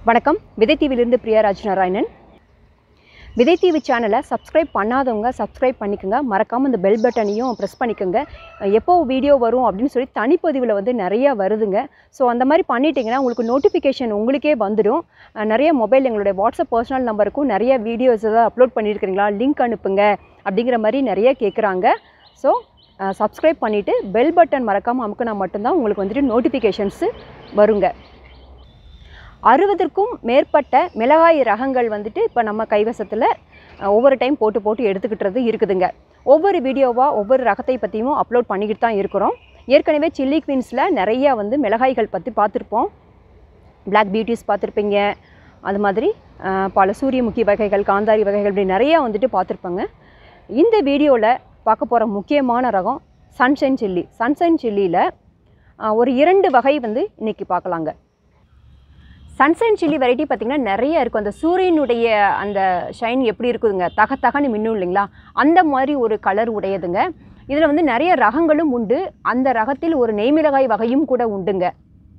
வணக்கம் விதை டிவிலிருந்து பிரியா ராஜ்நாராயணன் விதை டிவி சேனலை சப்ஸ்கிரைப் பண்ணாதவங்க சப்ஸ்கிரைப் பண்ணிக்கோங்க மறக்காமல் இந்த பெல் பட்டனையும் ப்ரெஸ் பண்ணிக்கோங்க எப்போ வீடியோ வரும் அப்படின்னு சொல்லி தனிப்பதிவில் வந்து நிறைய வருதுங்க ஸோ அந்த மாதிரி பண்ணிட்டீங்கன்னா உங்களுக்கு நோட்டிஃபிகேஷன் உங்களுக்கே வந்துடும் அஹ் நிறைய மொபைல் எங்களுடைய வாட்ஸ்அப் பர்சனல் நம்பருக்கும் நிறைய வீடியோஸ் ஏதாவது அப்லோட் பண்ணியிருக்கிறீங்களா லிங்க் அனுப்புங்க அப்படிங்கிற மாதிரி நிறைய கேட்குறாங்க ஸோ சப்ஸ்கிரைப் பண்ணிவிட்டு பெல் பட்டன் மறக்காமல் அமுக்குனா மட்டும்தான் உங்களுக்கு வந்துட்டு நோட்டிஃபிகேஷன்ஸு வருங்க அறுபதற்கும் மேற்பட்ட மிளகாய் ரகங்கள் வந்துட்டு இப்போ நம்ம கைவசத்தில் அஹ், ஒவ்வொரு டைம் போட்டு போட்டு எடுத்துக்கிட்டுறது இருக்குதுங்க ஒவ்வொரு வீடியோவாக ஒவ்வொரு ரகத்தை பற்றியும் அப்லோட் பண்ணிக்கிட்டு தான் இருக்கிறோம் ஏற்கனவே சில்லி குவீன்ஸில் நிறையா வந்து மிளகாய்கள் பற்றி பார்த்துருப்போம் Black பியூட்டிஸ் பார்த்துருப்பீங்க அது மாதிரி அஹ், பல சூரியமுகி வகைகள் காந்தாரி வகைகள் இப்படி நிறையா வந்துட்டு பார்த்துருப்பேங்க இந்த வீடியோவில் பார்க்க போகிற முக்கியமான ரகம் சன்ஷைன் சில்லி சன்ஷைன் சில்லியில் ஒரு இரண்டு வகை வந்து இன்றைக்கி பார்க்கலாங்க சன்சைன் சில்லி வெரைட்டி பார்த்திங்கன்னா நிறைய இருக்கும் அந்த சூரியனுடைய அந்த ஷைன் எப்படி இருக்குதுங்க தக தகன்னு மின்னும் இல்லைங்களா அந்த மாதிரி ஒரு கலர் உடையதுங்க இதில் வந்து நிறைய ரகங்களும் உண்டு அந்த ரகத்தில் ஒரு நெய்மிளகாய் வகையும் கூட உண்டுங்க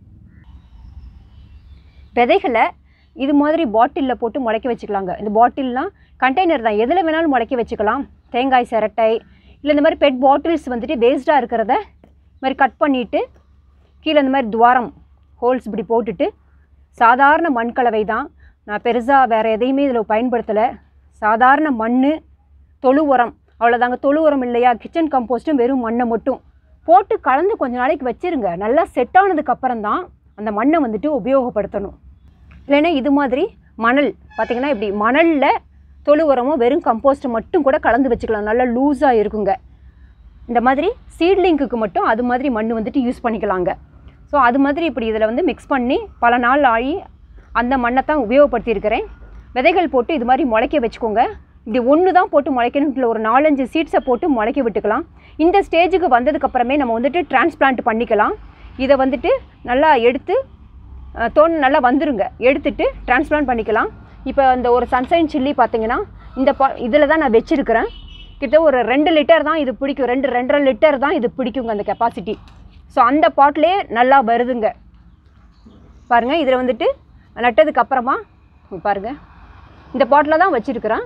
விதைகளை இது மாதிரி பாட்டிலில் போட்டு முளைக்க வச்சுக்கலாங்க இந்த பாட்டில்லாம் கண்டெய்னர் தான் எதில் வேணாலும் முளைக்க வச்சுக்கலாம் தேங்காய் சிரட்டை இல்லை இந்த மாதிரி பெட் பாட்டில்ஸ் வந்துட்டு வேஸ்ட்டாக இருக்கிறத இது மாதிரி கட் பண்ணிவிட்டு கீழே இந்த மாதிரி துவாரம் ஹோல்ஸ் இப்படி போட்டுட்டு சாதாரண மண் கலவை தான் நான் பெருசாக வேறு எதையுமே இதில் பயன்படுத்தலை சாதாரண மண் தொழு உரம் அவ்வளோதாங்க தொழு உரம் இல்லையா கிச்சன் கம்போஸ்ட்டும் வெறும் மண்ணை மட்டும் போட்டு கலந்து கொஞ்ச நாளைக்கு வச்சிருங்க நல்லா செட் ஆனதுக்கு அப்புறம் தான் அந்த மண்ணை வந்துட்டு உபயோகப்படுத்தணும் இல்லைன்னா இது மாதிரி மணல் பார்த்திங்கன்னா இப்படி மணலில் தொழு உரமும் வெறும் கம்போஸ்ட் மட்டும் கூட கலந்து வச்சுக்கலாம் நல்லா லூஸாக இருக்குங்க இந்த மாதிரி சீட்லிங்க்குக்கு மட்டும் அது மாதிரி மண் வந்துட்டு யூஸ் பண்ணிக்கலாங்க ஸோ அது மாதிரி இப்படி இதில் வந்து மிக்ஸ் பண்ணி பல நாள் ஆகி அந்த மண்ணை தான் உபயோகப்படுத்தியிருக்கிறேன் விதைகள் போட்டு இது மாதிரி முளைக்க வச்சுக்கோங்க இப்படி ஒன்று தான் போட்டு முளைக்கணும் இல்லை ஒரு நாலஞ்சு சீட்ஸை போட்டு முளைக்க விட்டுக்கலாம் இந்த ஸ்டேஜுக்கு வந்ததுக்கப்புறமே நம்ம வந்துட்டு டிரான்ஸ்பிளான்ட் பண்ணிக்கலாம் இதை வந்துட்டு நல்லா எடுத்து அஹ், தோல் நல்லா வந்துருங்க எடுத்துட்டு டிரான்ஸ்பிளான்ட் பண்ணிக்கலாம் இப்போ இந்த ஒரு சன்சைன் சில்லி பார்த்தீங்கன்னா இந்த பா இதில் தான் நான் வச்சுருக்கிறேன் கிட்ட ஒரு ரெண்டு லிட்டர் தான் இது பிடிக்கும் ரெண்டு ரெண்டரை லிட்டர் தான் இது பிடிக்குங்க அந்த கெப்பாசிட்டி ஸோ அந்த பாட்டிலே நல்லா வருதுங்க பாருங்கள் இதில் வந்துட்டு நட்டதுக்கு அப்புறமா இங்க பாருங்க இந்த பாட்டில் தான் வச்சுருக்கிறேன்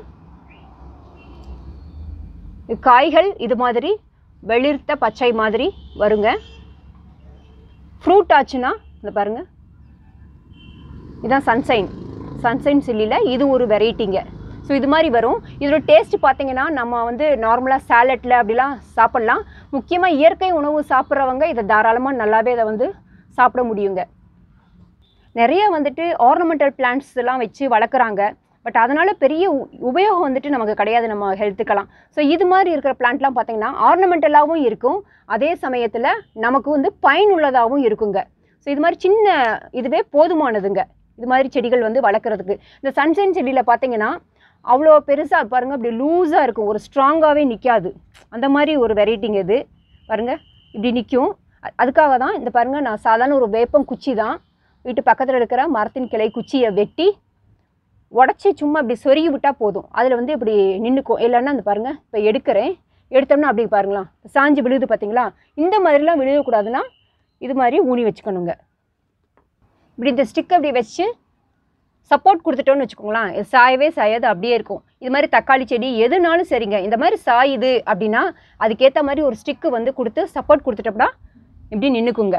காய்கள் இது மாதிரி வெளிர்த்த பச்சை மாதிரி வருங்க ஃப்ரூட் ஆச்சுன்னா இந்த பாருங்க இதான் சன்சைன் சன்சைன் சில்லியில் இது ஒரு வெரைட்டிங்க ஸோ இது மாதிரி வரும் இதோட டேஸ்ட் பார்த்தீங்கன்னா நம்ம வந்து நார்மலாக சாலட்டில் அப்படிலாம் சாப்பிட்லாம் முக்கியமாக இயற்கை உணவு சாப்பிட்றவங்க இதை தாராளமாக நல்லாவே இதை வந்து சாப்பிட முடியுங்க நிறைய வந்துட்டு ஆர்னமெண்டல் பிளான்ட்ஸ் எல்லாம் வச்சு வளர்க்குறாங்க பட் அதனால் பெரிய உ- உபயோகம் வந்துட்டு நமக்கு கிடையாது நம்ம ஹெல்த்துக்கெல்லாம் ஸோ இது மாதிரி இருக்கிற பிளான்ட்லாம் பார்த்தீங்கன்னா ஆர்னமெண்டலாகவும் இருக்கும் அதே சமயத்தில் நமக்கு வந்து பயனுள்ளதாகவும் இருக்குங்க ஸோ இது மாதிரி சின்ன இதுவே போதுமானதுங்க இது மாதிரி செடிகள் வந்து வளர்க்குறதுக்கு இந்த சன்சைன் செடியில் பார்த்தீங்கன்னா அவ்வளோ பெருசாக பாருங்கள் அப்படி லூஸாக இருக்கும் ஒரு ஸ்ட்ராங்காகவே நிற்காது அந்த மாதிரி ஒரு வெரைட்டிங்க இது பாருங்கள் இப்படி நிற்கும் அதுக்காக தான் இந்த பாருங்கள் நான் சாதாரண ஒரு வேப்பம் குச்சி தான் வீட்டு பக்கத்தில் இருக்கிற மரத்தின் கிளை குச்சியை வெட்டி உடச்சி சும்மா இப்படி சொருகி விட்டால் போதும் அதில் வந்து இப்படி நின்றுக்கும் இல்லைன்னா அந்த பாருங்கள் இப்போ எடுக்கிறேன் எடுத்தோம்னா அப்படி பாருங்களா சாஞ்சு விழுது பார்த்தீங்களா இந்த மாதிரிலாம் விழுகக்கூடாதுன்னா இது மாதிரி ஊனி வச்சுக்கணுங்க இப்படி இந்த ஸ்டிக் அப்படி வச்சு சப்போர்ட் கொடுத்துட்டோன்னு வச்சுக்கோங்களேன் இது சாயவே சாயாது அப்படியே இருக்கும் இது மாதிரி தக்காளி செடி எதுனாலும் சரிங்க இந்த மாதிரி சாயுது அப்படின்னா அதுக்கேற்ற மாதிரி ஒரு ஸ்டிக்கு வந்து கொடுத்து சப்போர்ட் கொடுத்துட்டோம்னா இப்படி நின்றுக்குங்க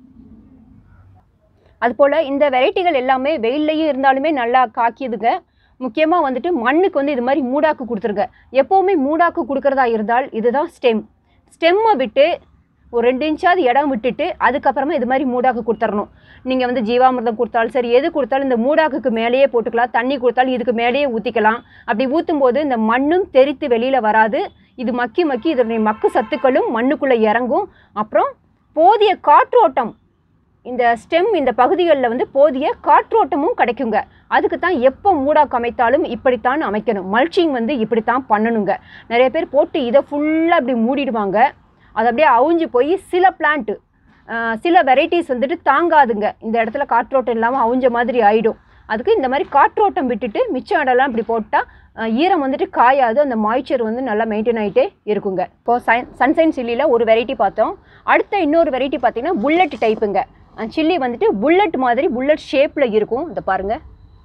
அதுபோல் இந்த வெரைட்டிகள் எல்லாமே வெயில்லையும் இருந்தாலுமே நல்லா காக்கியதுங்க முக்கியமாக வந்துட்டு மண்ணுக்கு வந்து இது மாதிரி மூடாக்கு கொடுத்துருங்க எப்போவுமே மூடாக்கு கொடுக்குறதா இருந்தால் இதுதான் ஸ்டெம் ஸ்டெம்மை விட்டு ஒரு ரெண்டு இன்ச்சாவது இடம் விட்டுட்டு அதுக்கப்புறமா இது மாதிரி மூடாக்கு கொடுத்துடணும் நீங்கள் வந்து ஜீவாமிர்தம் கொடுத்தாலும் சரி எது கொடுத்தாலும் இந்த மூடாக்குக்கு மேலேயே போட்டுக்கலாம் தண்ணி கொடுத்தாலும் இதுக்கு மேலேயே ஊற்றிக்கலாம் அப்படி ஊற்றும் போது இந்த மண்ணும் தெரித்து வெளியில் வராது இது மக்கி மக்கி இதனுடைய மக்கு சத்துக்களும் மண்ணுக்குள்ளே இறங்கும் அப்புறம் போதிய காற்றோட்டம் இந்த ஸ்டெம் இந்த பகுதிகளில் வந்து போதிய காற்றோட்டமும் கிடைக்குங்க அதுக்கு தான் எப்போ மூடாக்கு அமைத்தாலும் இப்படித்தான் அமைக்கணும் மல்ச்சிங் வந்து இப்படித்தான் பண்ணணுங்க நிறைய பேர் போட்டு இதை ஃபுல்லாக அப்படி மூடிடுவாங்க அது அப்படியே அவிஞ்சு போய் சில பிளான்ட்டு சில வெரைட்டிஸ் வந்துட்டு தாங்காதுங்க இந்த இடத்துல காற்றோட்டம் இல்லாமல் அவிஞ்ச மாதிரி ஆயிடும் அதுக்கு இந்த மாதிரி காற்றோட்டம் விட்டுட்டு மிச்சம் இடம்லாம் இப்படி போட்டால் ஈரம் வந்துட்டு காயாது அந்த மாய்ச்சர் வந்து நல்லா மெயின்டைன் ஆகிட்டே இருக்குங்க இப்போது சன் சன்சைன் சில்லியில் ஒரு வெரைட்டி பார்த்தோம் அடுத்த இன்னொரு வெரைட்டி பார்த்தீங்கன்னா புல்லட் டைப்புங்க சில்லி வந்துட்டு புல்லட் மாதிரி புல்லட் ஷேப்பில் இருக்கும் இந்த பாருங்கள்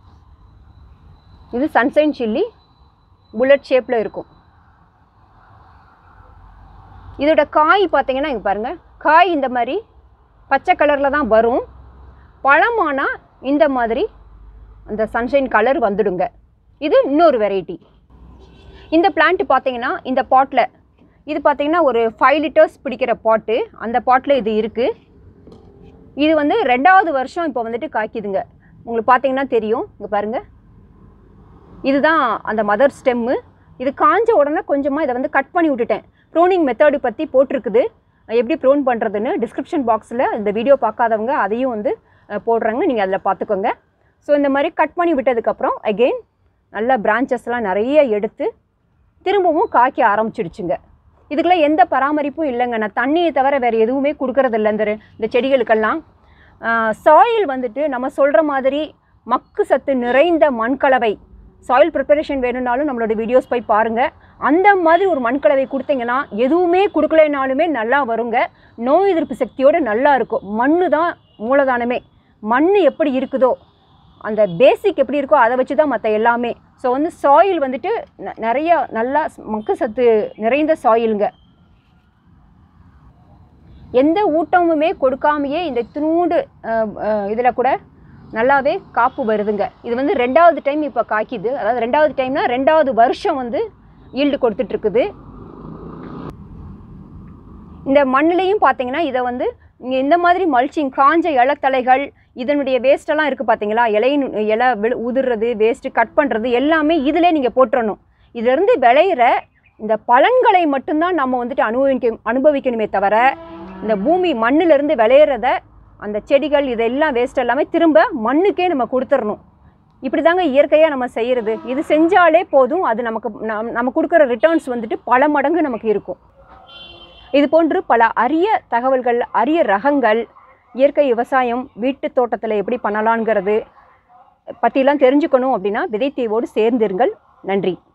இது சன்சைன் சில்லி புல்லட் ஷேப்பில் இருக்கும் இதோட காய் பார்த்தீங்கன்னா இங்கே பாருங்கள் காய் இந்த மாதிரி பச்சை கலரில் தான் வரும் பழமானால் இந்த மாதிரி அந்த சன்ஷைன் கலர் வந்துடுங்க இது இன்னொரு வெரைட்டி இந்த பிளான்ட் பார்த்தீங்கன்னா இந்த பாட்டில் இது பார்த்தீங்கன்னா ஒரு ஃபைவ் லிட்டர்ஸ் பிடிக்கிற பாட்டு அந்த பாட்டில் இது இருக்குது இது வந்து ரெண்டாவது வருஷம் இப்போ வந்துட்டு காய்க்குதுங்க உங்களுக்கு பார்த்தீங்கன்னா தெரியும் இங்கே பாருங்கள் இதுதான் அந்த மதர் ஸ்டெம்மு இது காஞ்ச உடனே கொஞ்சமாக இதை வந்து கட் பண்ணி விட்டுட்டேன் ப்ரோனிங் மெத்தடு பற்றி போட்டிருக்குது எப்படி ப்ரோன் பண்ணுறதுன்னு டிஸ்கிரிப்ஷன் பாக்ஸில் இந்த வீடியோ பார்க்காதவங்க அதையும் வந்து அஹ், போடுறாங்க நீங்கள் அதில் பார்த்துக்கோங்க ஸோ இந்த மாதிரி கட் பண்ணி விட்டதுக்கப்புறம் அகெயின் நல்ல பிரான்ச்சஸ்லாம் நிறைய எடுத்து திரும்பவும் காய்க்க ஆரம்பிச்சிடுச்சுங்க இதுக்கெல்லாம் எந்த பராமரிப்பும் இல்லைங்க நான் தண்ணியை தவிர வேறு எதுவுமே கொடுக்கறதில்ல இந்த ரெ- இந்த செடிகளுக்கெல்லாம் சாயில் வந்துட்டு நம்ம சொல்கிற மாதிரி மக்கு சத்து நிறைந்த மண்கலவை சாயில் ப்ரிப்பரேஷன் வேணும்னாலும் நம்மளோட வீடியோஸ் போய் பாருங்கள் அந்த மாதிரி ஒரு மண்கலவை கொடுத்தீங்கன்னா எதுவுமே கொடுக்கலைனாலுமே நல்லா வருங்க நோய் எதிர்ப்பு சக்தியோடு நல்லா இருக்கும் மண்ணு தான் மூலதானமே மண் எப்படி இருக்குதோ அந்த பேசிக் எப்படி இருக்கோ அதை வச்சு தான் மற்ற எல்லாமே ஸோ வந்து சாயில் வந்துட்டு ந- நிறைய நல்லா ஸ்- மக்கு சத்து நிறைந்த சாயிலுங்க எந்த ஊட்டமுமே கொடுக்காமையே இந்த இத்தினூண்டு இதில் கூட நல்லாவே காப்பு வருதுங்க இது வந்து ரெண்டாவது டைம் இப்போ காய்க்குது அதாவது ரெண்டாவது டைம்னா ரெண்டாவது வருஷம் வந்து ஈல்டு கொடுத்துட்ருக்குது இந்த மண்ணுலேயும் பார்த்தீங்கன்னா இதை வந்து இங்கே இந்த மாதிரி மல்ச்சிங் காஞ்ச இலத்தலைகள் இதனுடைய வேஸ்ட்டெல்லாம் இருக்குது பார்த்தீங்களா இலையின் இலை விழு உதிர்றது வேஸ்ட்டு கட் பண்ணுறது எல்லாமே இதிலே நீங்கள் போட்டுறணும் இதிலிருந்து விளையிற இந்த பலன்களை மட்டும்தான் நம்ம வந்துட்டு அனுபவிக்க அனுபவிக்கணுமே தவிர இந்த பூமி மண்ணிலிருந்து விளையிறத அந்த செடிகள் இதெல்லாம் வேஸ்ட் எல்லாமே திரும்ப மண்ணுக்கே நம்ம கொடுத்துடணும் இப்படி தாங்க இயற்கையாக நம்ம செய்கிறது இது செஞ்சாலே போதும் அது நமக்கு நம்- நம்ம கொடுக்குற ரிட்டர்ன்ஸ் வந்துட்டு பல மடங்கு நமக்கு இருக்கும் இது போன்று பல அரிய தகவல்கள் அரிய ரகங்கள் இயற்கை விவசாயம் வீட்டு தோட்டத்தில் எப்படி பண்ணலாங்கிறது பற்றிலாம் தெரிஞ்சுக்கணும் அப்படின்னா விதைத்தீவோடு சேர்ந்திருங்கள் நன்றி